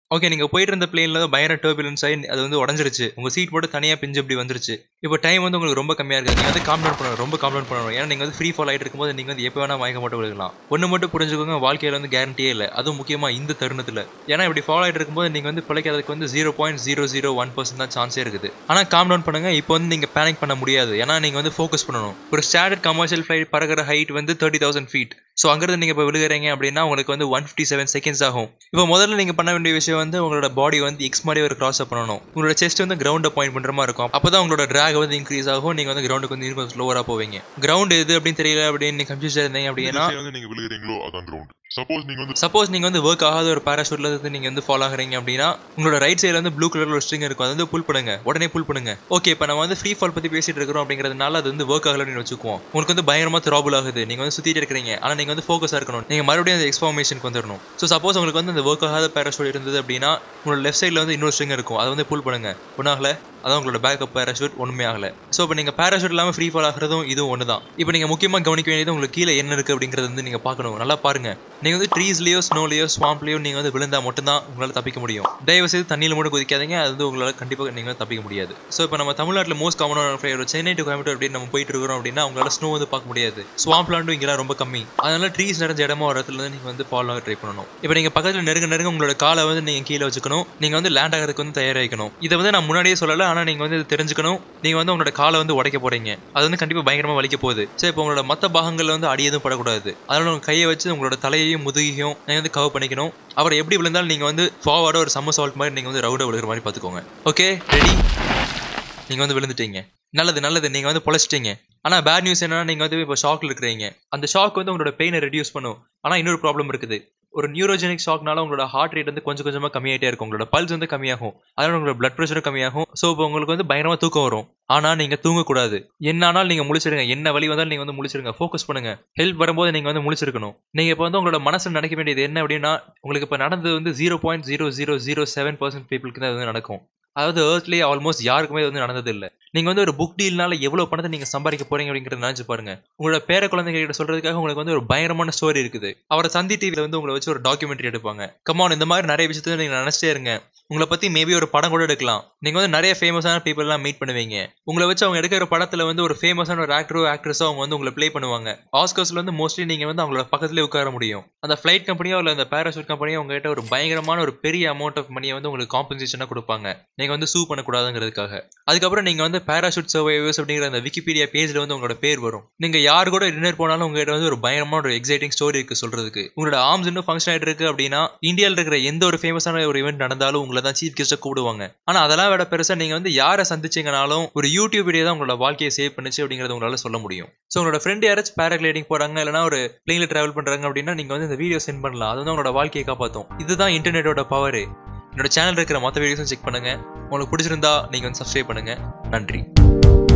okay நீங்க போயிட்டு இருந்த பிளேன்ல தான் பயங்கர டர்புலன்ஸ் ஆகி அது வந்து உடஞ்சிருச்சு உங்க சீட் மட்டும் தனியா பிஞ்சு இப்படி வந்துருச்சு இப்போ டைம் வந்து உங்களுக்கு ரொம்ப கம்மியா இருக்குது நீங்க வந்து காம் டவுன் பண்ணணும் ரொம்ப காம் டவுன் பண்ணணும் ஏன்னா நீங்க வந்து ஃப்ரீ ஃபால் ஆயிட்டு இருக்கும்போது நீங்க வந்து எப்போ வேணா மயக்க மட்டும் விழுகலாம் ஒன்று மட்டும் புரிஞ்சுக்கோங்க வாழ்க்கையில வந்து கேரண்டியே இல்லை அதுவும் முக்கியமா இந்த தருணத்துல ஏன்னா இப்படி ஃபால் ஆயிட்டு இருக்கும்போது நீங்க வந்து பிழைக்கிறதுக்கு வந்து zero point zero zero one percent தான் சான்ஸே இருக்குது ஆனா காம் டவுன் பண்ணுங்க இப்போ வந்து நீங்க பேனிக் பண்ண முடியாது ஏன்னா நீங்க வந்து ஃபோக்கஸ் பண்ணணும் ஒரு ஸ்டாண்டர்ட் கமர்ஷியல் ஃபிளைட் பறக்கிற ஹைட் வந்து தேர்ட்டி தௌசண்ட் ஃபீட் ஸோ அங்கிருந்து நீங்க இப்போ விழுகிறீங்க அப்படின்னா உங்களுக்கு வந்து ஒன் ஃபிஃப்டி செவன் செகண்ட்ஸ் ஆகும் இப்போ முதல்ல நீங்க பண்ண வேண்டிய விஷயம் வந்து உங்களோட பாடி வந்து எக்ஸ் மாதிரி ஒரு கிராஸ் பண்ணணும் உங்களோட செஸ்ட் வந்து கிரவுண்ட் பாயிண்ட் பண்ற மாதிரி இருக்கும் அப்பதான் உங்களோட டிராக் வந்து இன்க்ரீஸ் ஆகும் நீங்க வந்து கிரவுண்டுக்கு வந்து கொஞ்சம் ஸ்லோவரா போவீங்க கிரவுண்ட் எது அப்படின்னு தெரியல அப்படின்னு நீங்க கன்ஃபியூஸ் இருந்தீங்க அப்படின்னா வந்து நீங்க விழுகிறீங்களோ அதான் கிரவுண்ட் சப்போஸ் நீங்க வந்து சப்போஸ் நீங்க வந்து ஒர்க் ஆகாத ஒரு பேராஷூட்ல இருந்து நீங்க வந்து ஃபாலோ ஆகுறீங்க அப்படின்னா உங்களோட ரைட் சைடுல வந்து ப்ளூ கலர்ல ஒரு ஸ்ட்ரிங் இருக்கும் அது வந்து புல் பண்ணுங்க உடனே புல் பண்ணுங்க ஓகே இப்போ நம்ம வந்து ஃப்ரீ ஃபால் பத்தி பேசிட்டு இருக்கிறோம் அப்படிங்கிறதுனால அது வந்து ஒர்க் ஆகலன்னு வச்சுக்குவோம் உங்களுக்கு வந்து பயங்கரமா த்ராபிள் ஆகுது நீங்க வந்து சுத்திட்டு இருக்கிறீங்க ஆனா நீங்க வந்து ஃபோக்கஸா இருக்கணும் நீங்க மறுபடியும் அந்த எக்ஸ்ஃபார்மேஷனுக்கு வந்துடணும் ஸோ சப்போஸ் உங்களுக்கு வந்து அந்த ஒர்க் ஆகாத பேராஷூட் இருந்தது அப்படின்னா உங்களோட லெஃப்ட் சைடுல வந்து இன்னொரு ஸ்ட்ரிங் இருக்கும் அதை வந்து புல் பண்ணுங்க ஒன்றாகல அதான் உங்களோட பேக்கப் பேராஷூட் ஒன்றுமே ஆகல ஸோ இப்போ நீங்கள் பேராஷூட் இல்லாமல் ஃப்ரீ ஃபால் ஆகிறதும் இதுவும் ஒன்று தான் இப்போ நீங்கள் முக்கியமாக கவனிக்க வேண்டியது உங்களுக்கு கீழே என்ன இருக்குது அப்படிங்கிறது வந்து நீங்கள் பார்க்கணும் நல்லா பாருங்க நீங்கள் வந்து ட்ரீஸ்லேயோ ஸ்னோலையோ ஸ்வாம்ப்லேயோ நீங்கள் வந்து விழுந்தா மட்டும்தான் உங்களால் தப்பிக்க முடியும் தயவு செய்து தண்ணியில் மட்டும் குதிக்காதீங்க அது வந்து உங்களால் கண்டிப்பாக நீங்கள் தப்பிக்க முடியாது ஸோ இப்போ நம்ம தமிழ்நாட்டில் மோஸ்ட் காமனான ஃப்ளைட் ஒரு சென்னை டு கோயம்புத்தூர் அப்படின்னு நம்ம போயிட்டு இருக்கிறோம் அப்படின்னா உங்களால் ஸ்னோ வந்து பார்க்க முடியாது ஸ்வாம்ப் லாண்டும் இங்கெல்லாம் ரொம்ப கம்மி அதனால ட்ரீஸ் நிறைஞ்ச இடமா ஒரு இடத்துல நீங்கள் வந்து ஃபால் ஆக ட்ரை பண்ணணும் இப்போ நீங்கள் பக்கத்தில் நெருங்க நெருங்க உங்களோட காலை வந்து நீங்கள் கீழே வச்சுக்கணும் நீங்கள் வந்து லேண்ட் ஆகிறதுக்கு வந்து தயாராகிக்கணும் இதை வந்து நான் முன்னாடியே சொல்லலை ஆனால் நீங்கள் வந்து இது தெரிஞ்சுக்கணும் நீங்கள் வந்து உங்களோட காலை வந்து உடைக்க போறீங்க அது வந்து கண்டிப்பாக பயங்கரமாக வலிக்க போகுது சரி இப்போ உங்களோட மற்ற பாகங்களில் வந்து அடி எதுவும் படக்கூடாது அதனால உங்க கையை வச்சு உங்களோட தலையையும் முதுகையும் நீங்கள் வந்து கவர் பண்ணிக்கணும் அப்புறம் எப்படி விழுந்தாலும் நீங்கள் வந்து ஃபார்வர்டாக ஒரு சம்மர் சால்ட் மாதிரி நீங்கள் வந்து ரவுடாக விழுகிற மாதிரி பார்த்துக்கோங்க ஓகே ரெடி நீங்கள் வந்து விழுந்துட்டீங்க நல்லது நல்லது நீங்கள் வந்து பொழைச்சிட்டீங்க ஆனால் பேட் நியூஸ் என்னன்னா நீங்கள் வந்து இப்போ ஷாக்ல இருக்கிறீங்க அந்த ஷாக் வந்து உங்களோட பெயினை ரெடியூஸ் பண்ணும் ஆனால் இன்னொரு ப்ராப்ளம் இருக்குது ஒரு நியூரோஜெனிக் ஷாக்னால உங்களோட ஹார்ட் ரேட் வந்து கொஞ்சம் கொஞ்சமாக கம்மியாயிட்டே இருக்கும் உங்களோட பல்ஸ் வந்து கம்மியாகும் அதனால உங்களோட பிளட் ப்ரெஷரும் கம்மியாகும் ஸோ இப்போ உங்களுக்கு வந்து பயங்கரமாக தூக்கம் வரும் ஆனால் நீங்கள் தூங்கக்கூடாது என்ன ஆனாலும் நீங்கள் முழிச்சிருங்க என்ன வழி வந்தாலும் நீங்கள் வந்து முழிச்சிருங்க ஃபோக்கஸ் பண்ணுங்க ஹெல்ப் வரும்போது நீங்கள் வந்து முழிச்சிருக்கணும் நீங்கள் இப்போ வந்து உங்களோட மனசில் நினைக்க வேண்டியது என்ன அப்படின்னா உங்களுக்கு இப்போ நடந்தது வந்து zero point zero zero zero seven percent பீப்புளுக்கு தான் அது வந்து நடக்கும் அதாவது ஏர்த்லேயே ஆல்மோஸ்ட் யாருக்குமே இது வந்து நடந்தது இல்லை நீங்க வந்து ஒரு புக் டீல்னால எவ்வளவு பணத்தை நீங்க சம்பாதிக்க போறீங்க அப்படிங்கறத நினைச்சு பாருங்க உங்களோட பேர குழந்தைங்க கிட்ட சொல்றதுக்காக உங்களுக்கு வந்து ஒரு பயங்கரமான ஸ்டோரி இருக்குது அவரை சந்தி டிவில வந்து உங்களை வச்சு ஒரு டாக்குமெண்ட்ரி எடுப்பாங்க கமான் இந்த மாதிரி நிறைய விஷயத்த நீங்க நினைச்சிட்டே இருங்க உங்களை பத்தி மேபி ஒரு படம் கூட எடுக்கலாம் நீங்க வந்து நிறைய ஃபேமஸான பீப்புள் எல்லாம் மீட் பண்ணுவீங்க உங்களை வச்சு அவங்க எடுக்கிற படத்துல வந்து ஒரு ஃபேமஸான ஒரு ஆக்டரோ ஆக்ட்ரஸோ அவங்க வந்து உங்களை ப்ளே பண்ணுவாங்க ஆஸ்கர்ஸ்ல வந்து மோஸ்ட்லி நீங்க வந்து அவங்களோட பக்கத்துலேயே உட்கார முடியும் அந்த ஃபிளைட் கம்பெனியோ இல்ல அந்த பேராசூட் கம்பெனியோ உங்ககிட்ட ஒரு பயங்கரமான ஒரு பெரிய அமௌண்ட் ஆஃப் மணியை வந்து உங்களுக்கு காம்பன்சேஷனா கொடுப்பாங்க நீங்க வந்து சூ பண்ணக்கூடாதுங்கிறதுக்காக அதுக்கப்புறம் நீங்க வந்து பேராஷூட் சர்வைவர்ஸ் அப்படிங்கிற அந்த விக்கிபீடியா பேஜ்ல வந்து உங்களோட பேர் வரும் நீங்க யார் கூட டின்னர் போனாலும் உங்ககிட்ட வந்து ஒரு பயங்கரமான ஒரு எக்ஸைட்டிங் ஸ்டோரி இருக்கு சொல்றதுக்கு உங்களோட ஆர்ம்ஸ் இன்னும் ஃபங்க்ஷன் ஆயிட்டு இருக்கு அப்படின்னா இந்தியாவில் இருக்கிற எந்த ஒரு ஃபேமஸான ஒரு இவெண்ட் நடந்தாலும் உங்களை தான் சீஃப் கெஸ்ட்டை கூப்பிடுவாங்க ஆனா அதெல்லாம் விட பெருசா நீங்க வந்து யாரை சந்திச்சீங்கனாலும் ஒரு யூடியூப் வீடியோ தான் உங்களோட வாழ்க்கையை சேவ் பண்ணுச்சு அப்படிங்கறத உங்களால சொல்ல முடியும் ஸோ உங்களோட ஃப்ரெண்ட் யாராச்சும் பேராகிளைடிங் போறாங்க இல்லைனா ஒரு பிளேன்ல டிராவல் பண்றாங்க அப்படின்னா நீங்க வந்து இந்த வீடியோ சென்ட் பண்ணலாம் அது வந்து உங்களோட வாழ்க்கையை காப்பாற்றும் இதுதான் இன்டர்நெட்டோட பவர் என்னோட சேனல் இருக்கிற மற்ற வீடியோஸும் செக் பண்ணுங்க உங்களுக்கு பிடிச்சிருந்தா நீங்க வந்து சப்ஸ்கிரைப் பண்ணுங்க நன்றி